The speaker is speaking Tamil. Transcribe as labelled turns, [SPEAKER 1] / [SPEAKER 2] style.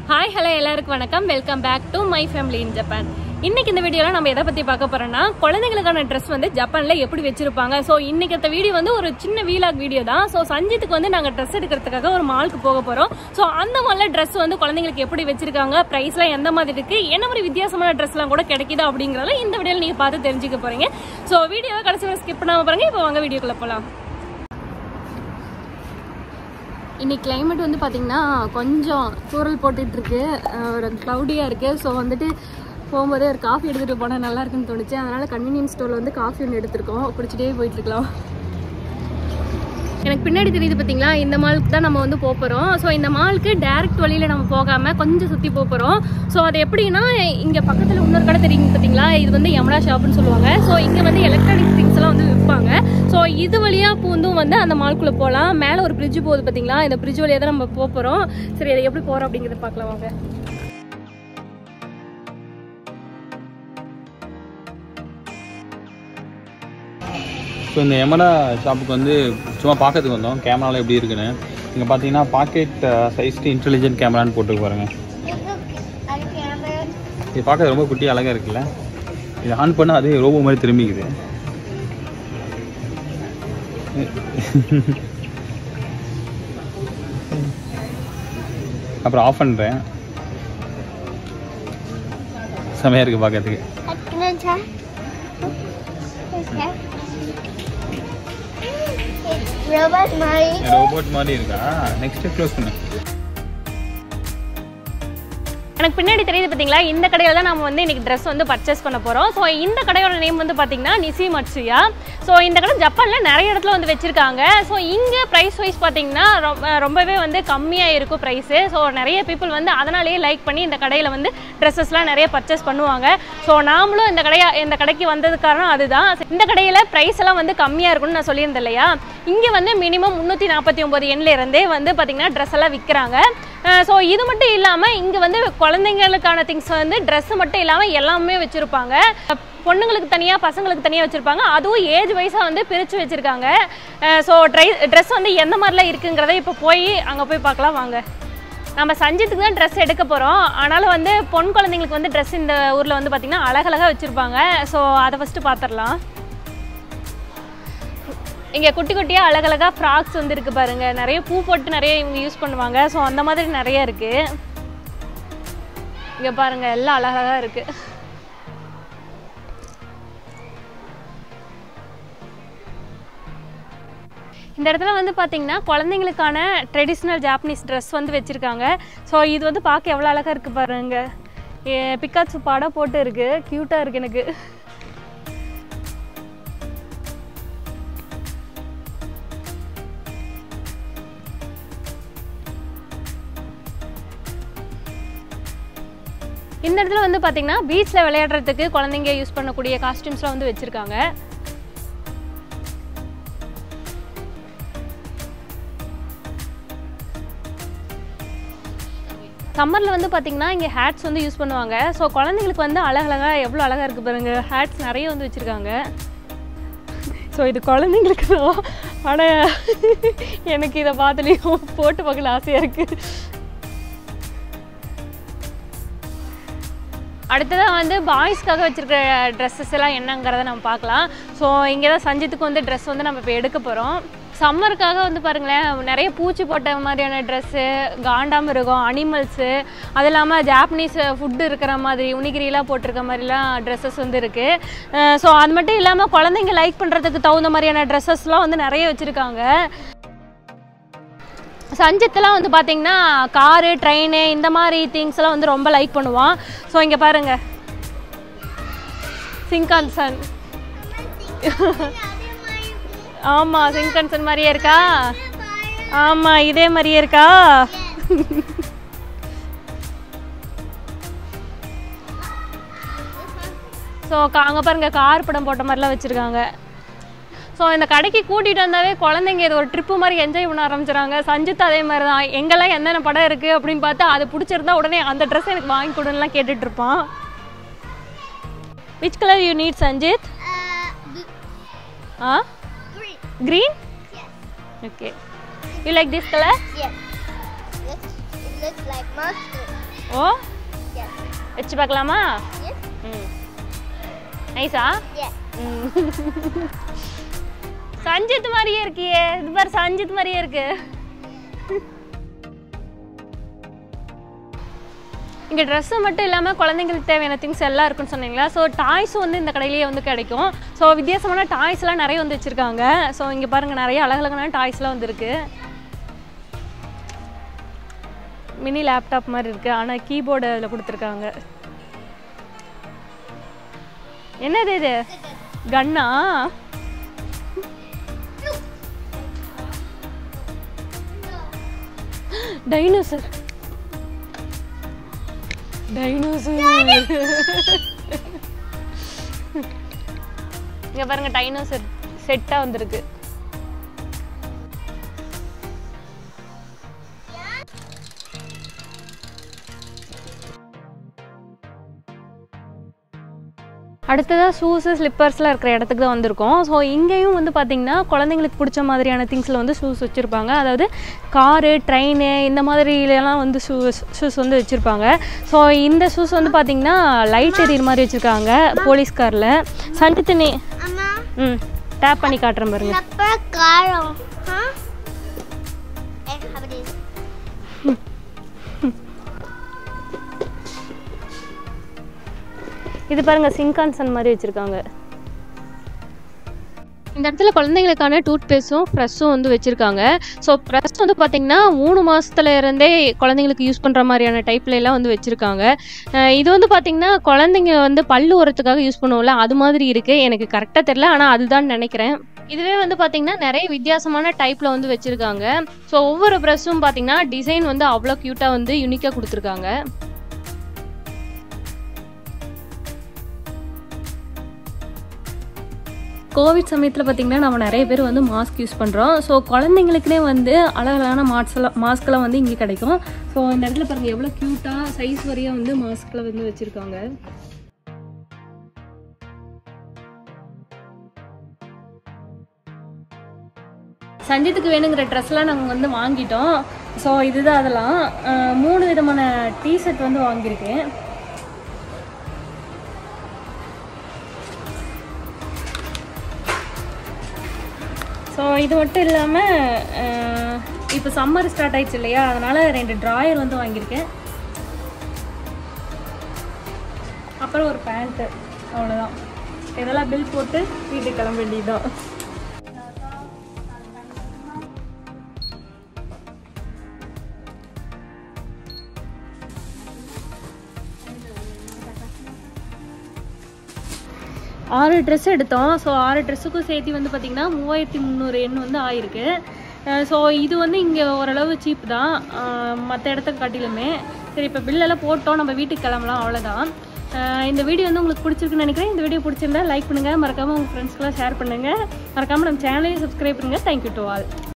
[SPEAKER 1] ஹாய் ஹலோ எல்லாருக்கும் வணக்கம் welcome back to my family in Japan இன்னைக்கு இந்த வீடியோல நம்ம எதை பத்தி பார்க்க போறோம்னா குழந்தைங்களுக்கான ட்ரெஸ் வந்து ஜப்பான்ல எப்படி வச்சிருப்பாங்க ஸோ இன்னைக்கு இந்த வீடியோ வந்து ஒரு சின்ன வீலாக் வீடியோ தான் ஸோ சஞ்சித்துக்கு வந்து நாங்க ட்ரெஸ் எடுக்கிறதுக்காக ஒரு மாலுக்கு போக போறோம் ஸோ அந்த மால்ல ட்ரெஸ் வந்து குழந்தைங்களுக்கு எப்படி வச்சிருக்காங்க பிரைஸ்லாம் எந்த மாதிரி இருக்கு என்ன மாதிரி வித்தியாசமான ட்ரெஸ்லாம் கூட கிடைக்குதா அப்படிங்கறத இந்த வீடியோல நீங்க பார்த்து தெரிஞ்சுக்க போறீங்க ஸோ வீடியோவை கடைசி வரை ஸ்கிப் பண்ணாம பாருங்க இப்போ வாங்க வீடியோக்குள்ள போலாம் இன்னைக்கு கிளைமேட் வந்து பார்த்தீங்கன்னா கொஞ்சம் தூரல் போட்டுட்டு இருக்கு அஹ் ஒரு க்ளவுடியாக இருக்கு ஸோ வந்துட்டு போகும்போதே ஒரு காஃபி எடுத்துகிட்டு போனால் நல்லா இருக்குன்னு தோணுச்சு அதனால கன்வீனியன்ஸ் ஸ்டோரில் வந்து காஃபி ஒன்று எடுத்திருக்கோம் குடிச்சிட்டே போயிட்டு இருக்கலாம் எனக்கு பின்னாடி தெரியுது பார்த்தீங்களா இந்த மாலுக்கு தான் நம்ம வந்து போக போகிறோம் ஸோ இந்த மாலுக்கு டேரக்ட் வழியில் நம்ம போகாமல் கொஞ்சம் சுற்றி போக போகிறோம் ஸோ அது எப்படின்னா இங்கே பக்கத்தில் இன்னொரு கடை தெரியுங்க பார்த்தீங்களா இது வந்து யமுனா ஷாப்னு சொல்லுவாங்க ஸோ இங்கே வந்து எலக்ட்ரானிக் திங்ஸ் எல்லாம் வந்து விற்பாங்க ஸோ இது வழியாக பூந்தும் வந்து அந்த மால்குள்ளே போகலாம் மேலே ஒரு பிரிட்ஜ் போகுது பார்த்தீங்களா இந்த பிரிட்ஜ் வழியாக தான் நம்ம போக போகிறோம் சரி அதை எப்படி போகிறோம் அப்படிங்கிறத பார்க்கலாம் வாங்க
[SPEAKER 2] ஸோ இந்த எமடா ஷாப்புக்கு வந்து சும்மா பார்க்கறதுக்கு வந்தோம் கேமராலாம் எப்படி இருக்குன்னு இங்கே பார்த்தீங்கன்னா பாக்கெட் சைஸ்டு இன்டெலிஜென்ட் கேமரான்னு போட்டு பாருங்க இது பார்க்க ரொம்ப குட்டி அழகாக இருக்குல்ல இது ஆன் பண்ணால் அதே ரோபோ மாதிரி திரும்பிக்குது அப்புறம் ஆஃப் பண்ணுறேன் செமையாக இருக்குது பார்க்கறதுக்கு
[SPEAKER 3] Robot Mari.
[SPEAKER 2] ரோபோட் மாதிரி இருக்கா நெக்ஸ்ட் க்ளோஸ் பண்ணு
[SPEAKER 1] எனக்கு பின்னாடி தெரியுது பார்த்தீங்களா இந்த கடையில் தான் நம்ம வந்து இன்னைக்கு ட்ரெஸ் வந்து பர்ச்சேஸ் பண்ண போகிறோம் ஸோ இந்த கடையோட நேம் வந்து பார்த்தீங்கன்னா நிசி மட்சுயா ஸோ இந்த கடை ஜப்பானில் நிறைய இடத்துல வந்து வச்சுருக்காங்க ஸோ இங்கே ப்ரைஸ் வைஸ் பார்த்தீங்கன்னா ரொம்ப ரொம்பவே வந்து கம்மியாக இருக்கும் ப்ரைஸு ஸோ நிறைய பீப்புள் வந்து அதனாலேயே லைக் பண்ணி இந்த கடையில் வந்து ட்ரெஸ்ஸஸ்லாம் நிறைய பர்ச்சேஸ் பண்ணுவாங்க ஸோ நாமளும் இந்த கடையா இந்த கடைக்கு வந்தது காரணம் அதுதான் இந்த கடையில் ப்ரைஸ் எல்லாம் வந்து கம்மியாக இருக்கும்னு நான் சொல்லியிருந்தேன் இல்லையா இங்கே வந்து மினிமம் முந்நூற்றி நாற்பத்தி ஒம்பது எண்ணிலேருந்தே வந்து பார்த்தீங்கன்னா ட்ரெஸ் எல்லாம் விற்கிறாங்க ஸோ இது மட்டும் இல்லாமல் இங்கே வந்து குழந்தைங்களுக்கான திங்ஸ் வந்து ட்ரெஸ் மட்டும் இல்லாமல் எல்லாமே வச்சுருப்பாங்க பொண்ணுங்களுக்கு தனியாக பசங்களுக்கு தனியாக வச்சுருப்பாங்க அதுவும் ஏஜ் வைஸாக வந்து பிரித்து வச்சுருக்காங்க ஸோ ட்ரை ட்ரெஸ் வந்து எந்த மாதிரிலாம் இருக்குங்கிறத இப்போ போய் அங்கே போய் பார்க்கலாம் வாங்க நம்ம சஞ்சித்துக்கு தான் ட்ரெஸ் எடுக்க போகிறோம் ஆனாலும் வந்து பொன் குழந்தைங்களுக்கு வந்து ட்ரெஸ் இந்த ஊரில் வந்து பார்த்திங்கன்னா அழகழகாக வச்சுருப்பாங்க ஸோ அதை ஃபஸ்ட்டு பார்த்துடலாம் இங்கே குட்டி குட்டியாக அழகழகாக ஃப்ராக்ஸ் வந்து இருக்குது பாருங்க நிறைய பூ போட்டு நிறைய இவங்க யூஸ் பண்ணுவாங்க ஸோ அந்த மாதிரி நிறைய இருக்குது இங்கே பாருங்க எல்லாம் அழகழகாக இருக்குது இந்த இடத்துல வந்து பார்த்தீங்கன்னா குழந்தைங்களுக்கான ட்ரெடிஷ்னல் ஜாப்பனீஸ் ட்ரெஸ் வந்து வச்சுருக்காங்க ஸோ இது வந்து பார்க்க எவ்வளோ அழகாக இருக்குது பாருங்க பிக்காச்சு படம் போட்டு இருக்குது க்யூட்டாக இருக்குது எனக்கு இந்த இடத்துல வந்து பார்த்தீங்கன்னா பீச்சில் விளையாடுறதுக்கு குழந்தைங்க யூஸ் பண்ணக்கூடிய காஸ்டியூம்ஸ்லாம் வந்து வச்சுருக்காங்க சம்மரில் வந்து பார்த்தீங்கன்னா இங்கே ஹேட்ஸ் வந்து யூஸ் பண்ணுவாங்க ஸோ குழந்தைங்களுக்கு வந்து அழகழகாக எவ்வளோ அழகாக இருக்குது பாருங்க ஹேட்ஸ் நிறைய வந்து வச்சுருக்காங்க ஸோ இது குழந்தைங்களுக்கு தான் ஆனால் எனக்கு இதை பார்த்துலையும் போட்டு பார்க்கல ஆசையாக இருக்குது அடுத்ததாக வந்து பாய்ஸ்க்காக வச்சுருக்க ட்ரெஸ்ஸஸ் எல்லாம் என்னங்கிறத நம்ம பார்க்கலாம் ஸோ இங்கே தான் சஞ்சித்துக்கு வந்து ட்ரெஸ் வந்து நம்ம இப்போ எடுக்க போகிறோம் சம்மருக்காக வந்து பாருங்களேன் நிறைய பூச்சி போட்ட மாதிரியான ட்ரெஸ்ஸு காண்டாமிருகம் அனிமல்ஸு அது இல்லாமல் ஜாப்பனீஸ் ஃபுட்டு இருக்கிற மாதிரி உனிகிரிலாம் போட்டிருக்க மாதிரிலாம் ட்ரெஸ்ஸஸ் வந்து இருக்குது ஸோ அது மட்டும் இல்லாமல் குழந்தைங்க லைக் பண்ணுறதுக்கு தகுந்த மாதிரியான ட்ரெஸ்ஸஸ்லாம் வந்து நிறைய வச்சுருக்காங்க சஞ்சித்லாம் வந்து பார்த்தீங்கன்னா காரு ட்ரெயின் இந்த மாதிரி திங்ஸ் எல்லாம் வந்து ரொம்ப லைக் பண்ணுவான் ஸோ இங்கே பாருங்க சிங்கான்சன் ஆமாம் சிங்கான்சன் மாதிரியே இருக்கா ஆமாம் இதே மாதிரியே இருக்கா ஸோ அங்கே பாருங்க கார் படம் போட்ட மாதிரிலாம் வச்சுருக்காங்க ஸோ இந்த கடைக்கு கூட்டிகிட்டு வந்தாவே குழந்தைங்க இது ஒரு ட்ரிப்பு மாதிரி என்ஜாய் பண்ண ஆரம்பிச்சிடுறாங்க சஞ்சித் அதே மாதிரி தான் எங்கெல்லாம் என்னென்ன படம் இருக்குது அப்படின்னு பார்த்தா அது பிடிச்சிருந்தா உடனே அந்த ட்ரெஸ் எனக்கு வாங்கி கொடுன்னுலாம் கேட்டுட்டு இருப்பான் which colour you need Sanjith
[SPEAKER 3] Uh,
[SPEAKER 1] ah
[SPEAKER 3] green.
[SPEAKER 1] Green okay you like this colour
[SPEAKER 3] Yes. This, it looks like mustard.
[SPEAKER 1] Oh
[SPEAKER 3] Yes.
[SPEAKER 1] வச்சு பார்க்கலாமா
[SPEAKER 3] Yes.
[SPEAKER 1] ம் நைஸா
[SPEAKER 3] Yes.
[SPEAKER 1] ம். சஞ்சித் மாதிரியே இருக்கியே இது பாரு சஞ்சித் மாதிரியே இருக்கு இங்கே ட்ரெஸ்ஸு மட்டும் இல்லாமல் குழந்தைங்களுக்கு தேவையான திங்ஸ் எல்லாம் இருக்குன்னு சொன்னீங்களா ஸோ டாய்ஸும் வந்து இந்த கடையிலேயே வந்து கிடைக்கும் ஸோ வித்தியாசமான டாய்ஸ்லாம் நிறைய வந்து வச்சுருக்காங்க ஸோ இங்கே பாருங்கள் நிறைய அழகழகான டாய்ஸ்லாம் வந்து இருக்கு மினி லேப்டாப் மாதிரி இருக்குது ஆனால் கீபோர்டு அதில் கொடுத்துருக்காங்க என்னது இது கன்னா டைனோசர் டைனோசர் இங்க பாருங்க டைனோசர் செட்டா வந்திருக்கு அடுத்ததாக ஷூஸு ஸ்லிப்பர்ஸ்லாம் இருக்கிற இடத்துக்கு தான் வந்திருக்கோம் ஸோ இங்கேயும் வந்து பார்த்திங்கன்னா குழந்தைங்களுக்கு பிடிச்ச மாதிரியான திங்ஸில் வந்து ஷூஸ் வச்சுருப்பாங்க அதாவது காரு ட்ரெயின் இந்த மாதிரிலாம் வந்து ஷூ ஷூஸ் வந்து வச்சுருப்பாங்க ஸோ இந்த ஷூஸ் வந்து பார்த்திங்கன்னா லைட் எரியிற மாதிரி வச்சுருக்காங்க போலீஸ் காரில் சஞ்சித் நீ
[SPEAKER 3] அம்மா
[SPEAKER 1] ம் டேப் பண்ணி காட்டுறேன் பாருங்க
[SPEAKER 3] அப்புறம் காரம் ஆ ஏ அப்படி
[SPEAKER 1] இது பாருங்க சிங்கான்சன் மாதிரி வச்சுருக்காங்க இந்த இடத்துல குழந்தைங்களுக்கான டூத் பேஸ்ட்டும் ப்ரெஷ்ஷும் வந்து வச்சுருக்காங்க ஸோ ப்ரெஷ் வந்து பார்த்திங்கன்னா மூணு மாதத்துல இருந்தே குழந்தைங்களுக்கு யூஸ் பண்ணுற மாதிரியான டைப்ல எல்லாம் வந்து வச்சுருக்காங்க இது வந்து பார்த்திங்கன்னா குழந்தைங்க வந்து பல்லு உரத்துக்காக யூஸ் பண்ணுவோம்ல அது மாதிரி இருக்குது எனக்கு கரெக்டாக தெரில ஆனால் அதுதான் நினைக்கிறேன் இதுவே வந்து பார்த்திங்கன்னா நிறைய வித்தியாசமான டைப்பில் வந்து வச்சுருக்காங்க ஸோ ஒவ்வொரு ப்ரெஷ்ஷும் பார்த்திங்கன்னா டிசைன் வந்து அவ்வளோ க்யூட்டாக வந்து யூனிக்காக கொடுத்துருக்காங்க கோவிட் சமயத்தில் பார்த்திங்கன்னா நம்ம நிறைய பேர் வந்து மாஸ்க் யூஸ் பண்ணுறோம் ஸோ குழந்தைங்களுக்குனே வந்து அழகழகான மாஸ்க்லாம் மாஸ்க்லாம் வந்து இங்கே கிடைக்கும் ஸோ இந்த இடத்துல பாருங்கள் எவ்வளோ க்யூட்டாக சைஸ் வரையாக வந்து மாஸ்கில் வந்து வச்சுருக்காங்க சஞ்சித்துக்கு வேணுங்கிற ட்ரெஸ்லாம் நாங்கள் வந்து வாங்கிட்டோம் ஸோ இதுதான் அதெல்லாம் அஹ் மூணு விதமான டிஷர்ட் வந்து வாங்கியிருக்கேன் ஸோ இது மட்டும் இல்லாமல் இப்போ சம்மர் ஸ்டார்ட் ஆயிடுச்சு இல்லையா அதனால் ரெண்டு ட்ராயர் வந்து வாங்கியிருக்கேன் அப்புறம் ஒரு பேண்ட்டு அவ்வளோதான் இதெல்லாம் பில் போட்டு வீட்டுக்கு கிளம்ப வேண்டியதுதான் ஆறு ட்ரெஸ் எடுத்தோம் ஸோ ஆறு ட்ரெஸ்ஸுக்கும் சேர்த்து வந்து பார்த்திங்கன்னா மூவாயிரத்தி முந்நூறு எண் வந்து ஆயிருக்கு ஸோ இது வந்து இங்கே ஓரளவு சீப் தான் மற்ற இடத்துக்கு காட்டிலுமே சரி இப்போ பில்லெல்லாம் போட்டோம் நம்ம வீட்டுக்கு கிளம்பலாம் அவ்வளோதான் அஹ் இந்த வீடியோ வந்து உங்களுக்கு பிடிச்சிருக்குன்னு நினைக்கிறேன் இந்த வீடியோ பிடிச்சிருந்தா லைக் பண்ணுங்கள் மறக்காமல் உங்கள் ஃப்ரெண்ட்ஸ்க்கெலாம் ஷேர் பண்ணுங்கள் மறக்காமல் நம்ம சேனலையும் சப்ஸ்கிரைப் பண்ணுங்கள் தேங்க்யூ டு ஆல்